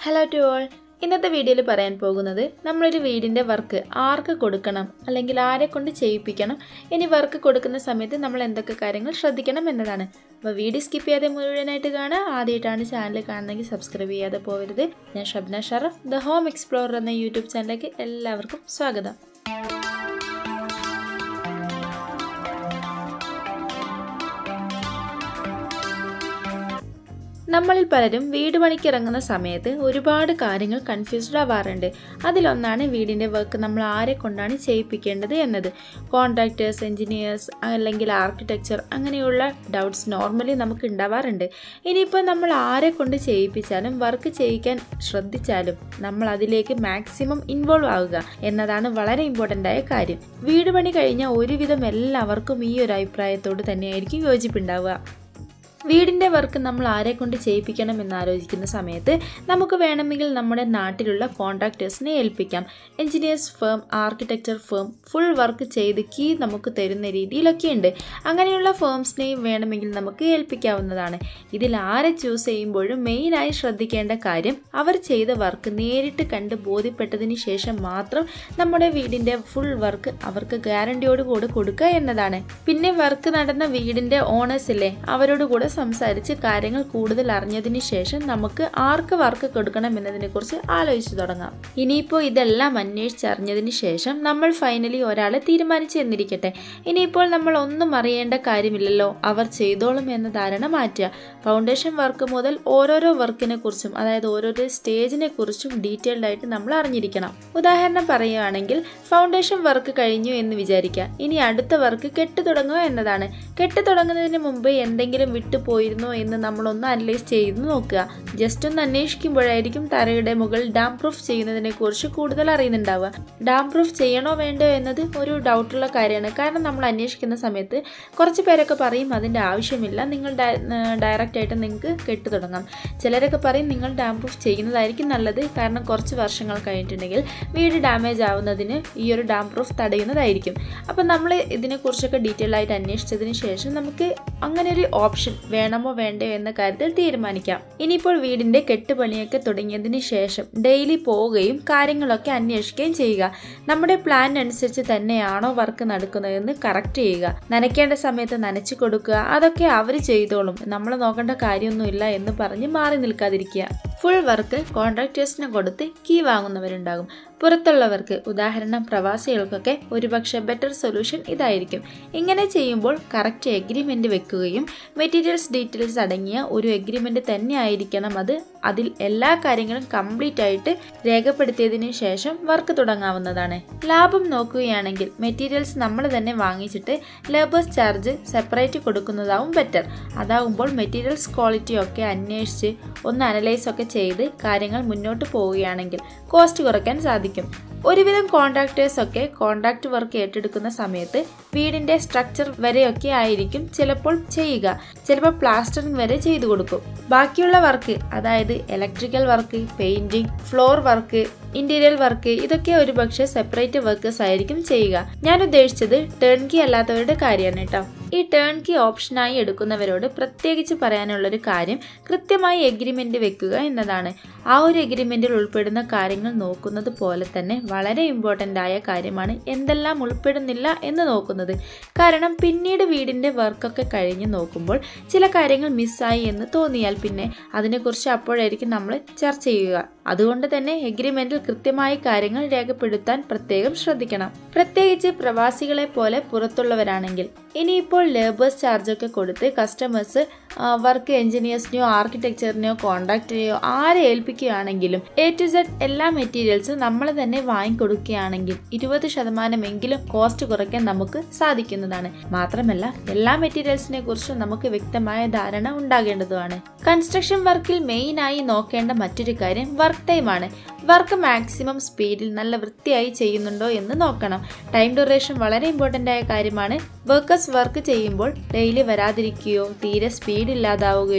hello to all ഇന്നത്തെ വീഡിയോയിൽ പറയാൻ പോകുന്നത് നമ്മളൊരു വീടിൻ്റെ വർക്ക് ആർക്ക് കൊടുക്കണം അല്ലെങ്കിൽ ആരെ കൊണ്ട് ചെയ്യിപ്പിക്കണം ഇനി വർക്ക് കൊടുക്കുന്ന സമയത്ത് നമ്മൾ എന്തൊക്കെ കാര്യങ്ങൾ ശ്രദ്ധിക്കണം എന്നതാണ് അപ്പോൾ വീഡിയോ സ്കിപ്പ് ചെയ്യാതെ മുഴുവനായിട്ട് കാണുക ആദ്യമായിട്ടാണ് ചാനൽ കാണുന്നതെങ്കിൽ സബ്സ്ക്രൈബ് ചെയ്യാതെ പോകരുത് ഞാൻ Shabna Sharaf the home explorer എന്ന യൂട്യൂബ് ചാനലിലേക്ക് എല്ലാവർക്കും സ്വാഗതം നമ്മളിൽ പലരും വീട് പണിക്ക് ഇറങ്ങുന്ന സമയത്ത് ഒരുപാട് കാര്യങ്ങൾ കൺഫ്യൂസ്ഡ് ആവാറുണ്ട് അതിലൊന്നാണ് വീടിൻ്റെ വർക്ക് നമ്മൾ ആരെ കൊണ്ടാണ് ചെയ്യിപ്പിക്കേണ്ടത് എന്നത് കോൺട്രാക്ടേഴ്സ് എൻജിനീയേഴ്സ് അല്ലെങ്കിൽ ആർക്കിടെക്ചർ അങ്ങനെയുള്ള ഡൗട്ട്സ് നോർമലി നമുക്ക് ഉണ്ടാവാറുണ്ട് ഇനിയിപ്പോൾ നമ്മൾ ആരെ കൊണ്ട് ചെയ്യിപ്പിച്ചാലും വർക്ക് ചെയ്യിക്കാൻ ശ്രദ്ധിച്ചാലും നമ്മൾ അതിലേക്ക് മാക്സിമം ഇൻവോൾവ് ആവുക എന്നതാണ് വളരെ ഇമ്പോർട്ടൻ്റ് ആയ കാര്യം വീട് പണി കഴിഞ്ഞ ഒരുവിധം എല്ലാവർക്കും ഈ ഒരു അഭിപ്രായത്തോട് തന്നെയായിരിക്കും യോജിപ്പുണ്ടാവുക വീടിൻ്റെ വർക്ക് നമ്മൾ ആരെ കൊണ്ട് ചെയ്യിപ്പിക്കണം എന്ന് ആലോചിക്കുന്ന സമയത്ത് നമുക്ക് വേണമെങ്കിൽ നമ്മുടെ നാട്ടിലുള്ള കോൺട്രാക്ടേഴ്സിനെ ഏൽപ്പിക്കാം engineers firm architecture firm full work ചെയ്ത് കീ നമുക്ക് തരുന്ന രീതിയിലൊക്കെ ഉണ്ട് അങ്ങനെയുള്ള ഫേംസിനെയും വേണമെങ്കിൽ നമുക്ക് ഏൽപ്പിക്കാവുന്നതാണ് ഇതിൽ ആരെ ചൂസ് ചെയ്യുമ്പോഴും മെയിനായി ശ്രദ്ധിക്കേണ്ട കാര്യം അവർ ചെയ്ത വർക്ക് നേരിട്ട് കണ്ട് ബോധ്യപ്പെട്ടതിന് ശേഷം മാത്രം നമ്മുടെ വീടിൻ്റെ ഫുൾ വർക്ക് അവർക്ക് ഗ്യാരണ്ടിയോട് കൂടെ കൊടുക്കുക എന്നതാണ് പിന്നെ വർക്ക് നടന്ന വീടിൻ്റെ ഓണേഴ്സ് ഇല്ലേ അവരോട് കൂടെ സംസാരിച്ച് കാര്യങ്ങൾ കൂടുതൽ അറിഞ്ഞതിന് ശേഷം നമുക്ക് ആർക്ക് വർക്ക് കൊടുക്കണം എന്നതിനെ കുറിച്ച് ആലോചിച്ചു തുടങ്ങാം ഇനിയിപ്പോൾ ഇതെല്ലാം അന്വേഷിച്ചറിഞ്ഞതിന് ശേഷം നമ്മൾ ഫൈനലി ഒരാളെ തീരുമാനിച്ചു എന്നിരിക്കട്ടെ ഇനിയിപ്പോൾ നമ്മൾ ഒന്നും അറിയേണ്ട കാര്യമില്ലല്ലോ അവർ ചെയ്തോളും എന്ന ധാരണ മാറ്റുക ഫൗണ്ടേഷൻ വർക്ക് മുതൽ ഓരോരോ വർക്കിനെ കുറിച്ചും അതായത് ഓരോരോ സ്റ്റേജിനെ കുറിച്ചും ഡീറ്റെയിൽഡ് ആയിട്ട് നമ്മൾ അറിഞ്ഞിരിക്കണം ഉദാഹരണം പറയുകയാണെങ്കിൽ ഫൗണ്ടേഷൻ വർക്ക് കഴിഞ്ഞു എന്ന് വിചാരിക്കുക ഇനി അടുത്ത വർക്ക് കെട്ട് തുടങ്ങുക എന്നതാണ് കെട്ട് തുടങ്ങുന്നതിന് മുമ്പ് എന്തെങ്കിലും വിട്ടു പോയിരുന്നോ എന്ന് നമ്മളൊന്ന് അനലൈസ് ചെയ്ത് നോക്കുക ജസ്റ്റ് ഒന്ന് അന്വേഷിക്കുമ്പോഴായിരിക്കും തറയുടെ മുകളിൽ ഡാം പ്രൂഫ് ചെയ്യുന്നതിനെ കുറിച്ച് കൂടുതൽ അറിയുന്നുണ്ടാവുക ഡാം പ്രൂഫ് ചെയ്യണോ വേണ്ടോ എന്നത് ഒരു ഡൗട്ടുള്ള കാര്യമാണ് കാരണം നമ്മൾ അന്വേഷിക്കുന്ന സമയത്ത് കുറച്ച് പേരൊക്കെ പറയും അതിൻ്റെ ആവശ്യമില്ല നിങ്ങൾ ഡയറക്റ്റ് ആയിട്ട് നിങ്ങൾക്ക് കെട്ടു തുടങ്ങാം ചിലരൊക്കെ പറയും നിങ്ങൾ ഡാം പ്രൂഫ് ചെയ്യുന്നതായിരിക്കും നല്ലത് കാരണം കുറച്ച് വർഷങ്ങൾ കഴിഞ്ഞിട്ടുണ്ടെങ്കിൽ വീട് ഡാമേജ് ആവുന്നതിന് ഈ ഒരു ഡാം പ്രൂഫ് തടയുന്നതായിരിക്കും അപ്പം നമ്മൾ ഇതിനെക്കുറിച്ചൊക്കെ ഡീറ്റെയിൽ ആയിട്ട് അന്വേഷിച്ചതിന് ശേഷം നമുക്ക് അങ്ങനെ ഒരു ഓപ്ഷൻ വേണമോ വേണ്ടയോ എന്ന കാര്യത്തിൽ തീരുമാനിക്കാം ഇനിയിപ്പോൾ വീടിൻ്റെ കെട്ടുപണിയൊക്കെ തുടങ്ങിയതിന് ശേഷം ഡെയിലി പോവുകയും കാര്യങ്ങളൊക്കെ അന്വേഷിക്കുകയും ചെയ്യുക നമ്മുടെ പ്ലാൻ അനുസരിച്ച് തന്നെയാണോ വർക്ക് നടക്കുന്നതെന്ന് കറക്റ്റ് ചെയ്യുക നനയ്ക്കേണ്ട സമയത്ത് നനച്ചു കൊടുക്കുക അതൊക്കെ അവർ ചെയ്തോളും നമ്മൾ നോക്കേണ്ട കാര്യമൊന്നുമില്ല എന്ന് പറഞ്ഞ് മാറി നിൽക്കാതിരിക്കുക ഫുൾ വർക്ക് കോൺട്രാക്ടേഴ്സിന് കൊടുത്ത് കീ വാങ്ങുന്നവരുണ്ടാകും പുറത്തുള്ളവർക്ക് ഉദാഹരണം പ്രവാസികൾക്കൊക്കെ ഒരുപക്ഷെ ബെറ്റർ സൊല്യൂഷൻ ഇതായിരിക്കും ഇങ്ങനെ ചെയ്യുമ്പോൾ കറക്റ്റ് എഗ്രിമെൻ്റ് വെക്കുകയും മെറ്റീരിയൽസ് ഡീറ്റെയിൽസ് അടങ്ങിയ ഒരു എഗ്രിമെൻ്റ് തന്നെ ആയിരിക്കണം അത് അതിൽ എല്ലാ കാര്യങ്ങളും കംപ്ലീറ്റ് ആയിട്ട് രേഖപ്പെടുത്തിയതിനു ശേഷം വർക്ക് തുടങ്ങാവുന്നതാണ് ലാഭം നോക്കുകയാണെങ്കിൽ മെറ്റീരിയൽസ് നമ്മൾ തന്നെ വാങ്ങിച്ചിട്ട് ലേബേഴ്സ് ചാർജ് സെപ്പറേറ്റ് കൊടുക്കുന്നതാവും ബെറ്റർ അതാവുമ്പോൾ മെറ്റീരിയൽസ് ക്വാളിറ്റി ഒക്കെ അന്വേഷിച്ച് ഒന്ന് അനലൈസ് ഒക്കെ ചെയ്ത് കാര്യങ്ങൾ മുന്നോട്ട് പോവുകയാണെങ്കിൽ കോസ്റ്റ് കുറയ്ക്കാൻ സാധിക്കും ഒരുവിധം കോൺട്രാക്ടേഴ്സ് ഒക്കെ കോൺട്രാക്ട് വർക്ക് ഏറ്റെടുക്കുന്ന സമയത്ത് വീടിന്റെ സ്ട്രക്ചർ വരെയൊക്കെ ആയിരിക്കും ചിലപ്പോൾ ചെയ്യുക ചിലപ്പോൾ പ്ലാസ്റ്ററിംഗ് വരെ ചെയ്തു കൊടുക്കും ബാക്കിയുള്ള വർക്ക് അതായത് electrical work painting floor work interior work ഇതൊക്കെ ഒരുപക്ഷെ സെപ്പറേറ്റ് വർക്കേഴ്സ് ആയിരിക്കും ചെയ്യുക ഞാൻ ഉദ്ദേശിച്ചത് ടേൺ കീ അല്ലാത്തവരുടെ കാര്യമാണ് കേട്ടോ ഈ ടേൺ കീ ഓപ്ഷനായി എടുക്കുന്നവരോട് പ്രത്യേകിച്ച് പറയാനുള്ളൊരു കാര്യം കൃത്യമായി എഗ്രിമെൻ്റ് വെക്കുക എന്നതാണ് ആ ഒരു എഗ്രിമെൻറ്റിൽ ഉൾപ്പെടുന്ന കാര്യങ്ങൾ നോക്കുന്നത് പോലെ തന്നെ വളരെ ഇമ്പോർട്ടൻ്റ് ആയ കാര്യമാണ് എന്തെല്ലാം ഉൾപ്പെടുന്നില്ല എന്ന് നോക്കുന്നത് കാരണം പിന്നീട് വീടിൻ്റെ വർക്കൊക്കെ കഴിഞ്ഞ് നോക്കുമ്പോൾ ചില കാര്യങ്ങൾ മിസ്സായി എന്ന് തോന്നിയാൽ പിന്നെ അതിനെക്കുറിച്ച് അപ്പോഴായിരിക്കും നമ്മൾ ചർച്ച ചെയ്യുക അതുകൊണ്ട് തന്നെ എഗ്രിമെന്റിൽ കൃത്യമായി കാര്യങ്ങൾ രേഖപ്പെടുത്താൻ പ്രത്യേകം ശ്രദ്ധിക്കണം പ്രത്യേകിച്ച് പ്രവാസികളെ പോലെ പുറത്തുള്ളവരാണെങ്കിൽ ഇനിയിപ്പോൾ ലേബേഴ്സ് ചാർജൊക്കെ കൊടുത്ത് കസ്റ്റമേഴ്സ് വർക്ക് എഞ്ചിനീയേഴ്സിനെയോ ആർക്കിടെക്ചറിനെയോ കോൺട്രാക്ടറെയോ ആരെ ഏൽപ്പിക്കുകയാണെങ്കിലും എ ടു സെഡ് എല്ലാ മെറ്റീരിയൽസും നമ്മൾ തന്നെ വാങ്ങിക്കൊടുക്കുകയാണെങ്കിൽ ഇരുപത് ശതമാനമെങ്കിലും കോസ്റ്റ് കുറയ്ക്കാൻ നമുക്ക് സാധിക്കുന്നതാണ് മാത്രമല്ല എല്ലാ മെറ്റീരിയൽസിനെ കുറിച്ചും നമുക്ക് വ്യക്തമായ ധാരണ ഉണ്ടാകേണ്ടതുമാണ് കൺസ്ട്രക്ഷൻ വർക്കിൽ മെയിനായി നോക്കേണ്ട മറ്റൊരു കാര്യം വർക്ക് ടൈം ആണ് വർക്ക് മാക്സിമം സ്പീഡിൽ നല്ല വൃത്തിയായി ചെയ്യുന്നുണ്ടോ എന്ന് നോക്കണം ടൈം ഡ്യൂറേഷൻ വളരെ ഇമ്പോർട്ടൻ്റ് ആയ കാര്യമാണ് വർക്കേഴ്സ് വർക്ക് ചെയ്യുമ്പോൾ ഡെയിലി വരാതിരിക്കുകയോ തീരെ സ്പീഡ് ഇല്ലാതാവുകയോ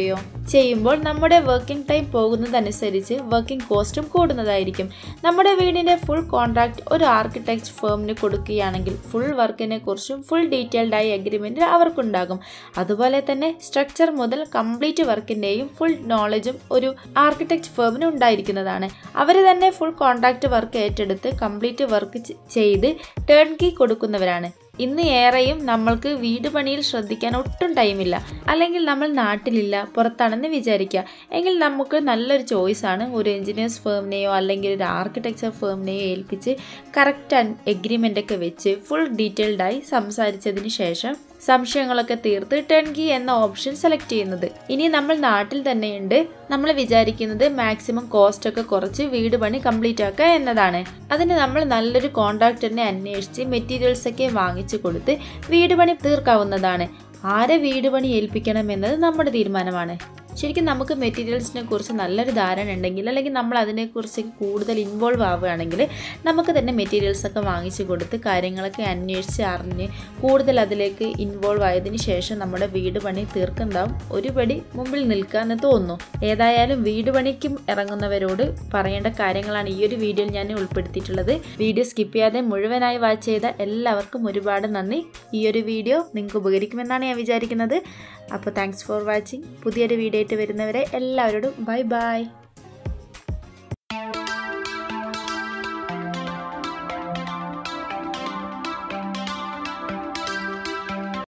ചെയ്യുമ്പോൾ നമ്മുടെ വർക്കിംഗ് ടൈം പോകുന്നതനുസരിച്ച് വർക്കിംഗ് കോസ്റ്റും കൂടുന്നതായിരിക്കും നമ്മുടെ വീടിൻ്റെ ഫുൾ കോൺട്രാക്ട് ഒരു ആർക്കിടെക്ട് ഫേമിന് കൊടുക്കുകയാണെങ്കിൽ ഫുൾ വർക്കിനെ കുറിച്ചും ഫുൾ ഡീറ്റെയിൽഡ് ആയി അഗ്രിമെൻറ്റ് അവർക്കുണ്ടാകും അതുപോലെ തന്നെ സ്ട്രക്ചർ മുതൽ കംപ്ലീറ്റ് വർക്കിൻ്റെയും ഫുൾ നോളജും ഒരു ആർക്കിടെക്ട് ഫേമിന് ഉണ്ടായിരിക്കുന്നതാണ് അവർ തന്നെ ഫുൾ കോൺട്രാക്ട് വർക്ക് ഏറ്റെടുത്ത് കംപ്ലീറ്റ് വർക്ക് ചെയ്ത് ടേൺ കീ കൊടുക്കുന്നവരാണ് ഇന്ന് ഏറെയും നമ്മൾക്ക് വീട് പണിയിൽ ശ്രദ്ധിക്കാൻ ഒട്ടും ടൈമില്ല അല്ലെങ്കിൽ നമ്മൾ നാട്ടിലില്ല പുറത്താണെന്ന് വിചാരിക്കുക എങ്കിൽ നമുക്ക് നല്ലൊരു ചോയ്സാണ് ഒരു എഞ്ചിനീയേഴ്സ് ഫേമിനെയോ അല്ലെങ്കിൽ ഒരു ആർക്കിടെക്ചർ ഫേമിനെയോ ഏൽപ്പിച്ച് കറക്റ്റ് എഗ്രിമെൻ്റ് ഒക്കെ വെച്ച് ഫുൾ ഡീറ്റെയിൽഡായി സംസാരിച്ചതിന് ശേഷം സംശയങ്ങളൊക്കെ തീർത്ത് ടെൻ കീ എന്ന ഓപ്ഷൻ സെലക്ട് ചെയ്യുന്നത് ഇനി നമ്മൾ നാട്ടിൽ തന്നെയുണ്ട് നമ്മൾ വിചാരിക്കുന്നത് മാക്സിമം കോസ്റ്റ് ഒക്കെ കുറച്ച് വീട് പണി കംപ്ലീറ്റ് ആക്കുക എന്നതാണ് അതിന് നമ്മൾ നല്ലൊരു കോൺട്രാക്ടറിനെ അന്വേഷിച്ച് മെറ്റീരിയൽസ് ഒക്കെ വാങ്ങിച്ചു കൊടുത്ത് വീട് പണി തീർക്കാവുന്നതാണ് ആരെ വീട് പണി ഏൽപ്പിക്കണം എന്നത് നമ്മുടെ തീരുമാനമാണ് ശരിക്കും നമുക്ക് മെറ്റീരിയൽസിനെ കുറിച്ച് നല്ലൊരു ധാരണ ഉണ്ടെങ്കിൽ അല്ലെങ്കിൽ നമ്മൾ അതിനെക്കുറിച്ച് കൂടുതൽ ഇൻവോൾവ് ആവുകയാണെങ്കിൽ നമുക്ക് തന്നെ മെറ്റീരിയൽസ് ഒക്കെ വാങ്ങിച്ചു കൊടുത്ത് കാര്യങ്ങളൊക്കെ അന്വേഷിച്ച് അറിഞ്ഞ് കൂടുതൽ അതിലേക്ക് ഇൻവോൾവ് ആയതിനു ശേഷം നമ്മുടെ വീട് പണി തീർക്കുന്നതാവും ഒരു പടി മുമ്പിൽ നിൽക്കാമെന്ന് തോന്നുന്നു ഏതായാലും വീട് പണിക്കും ഇറങ്ങുന്നവരോട് പറയേണ്ട കാര്യങ്ങളാണ് ഈ ഒരു വീഡിയോയിൽ ഞാൻ ഉൾപ്പെടുത്തിയിട്ടുള്ളത് വീഡിയോ സ്കിപ്പ് ചെയ്യാതെ മുഴുവനായി വാച്ച് ചെയ്ത എല്ലാവർക്കും ഒരുപാട് നന്ദി ഈ ഒരു വീഡിയോ നിങ്ങൾക്ക് ഉപകരിക്കുമെന്നാണ് ഞാൻ വിചാരിക്കുന്നത് അപ്പോൾ താങ്ക്സ് ഫോർ വാച്ചിങ് പുതിയൊരു വീഡിയോ ആയിട്ട് വരുന്നവരെ എല്ലാവരോടും ബൈ ബൈ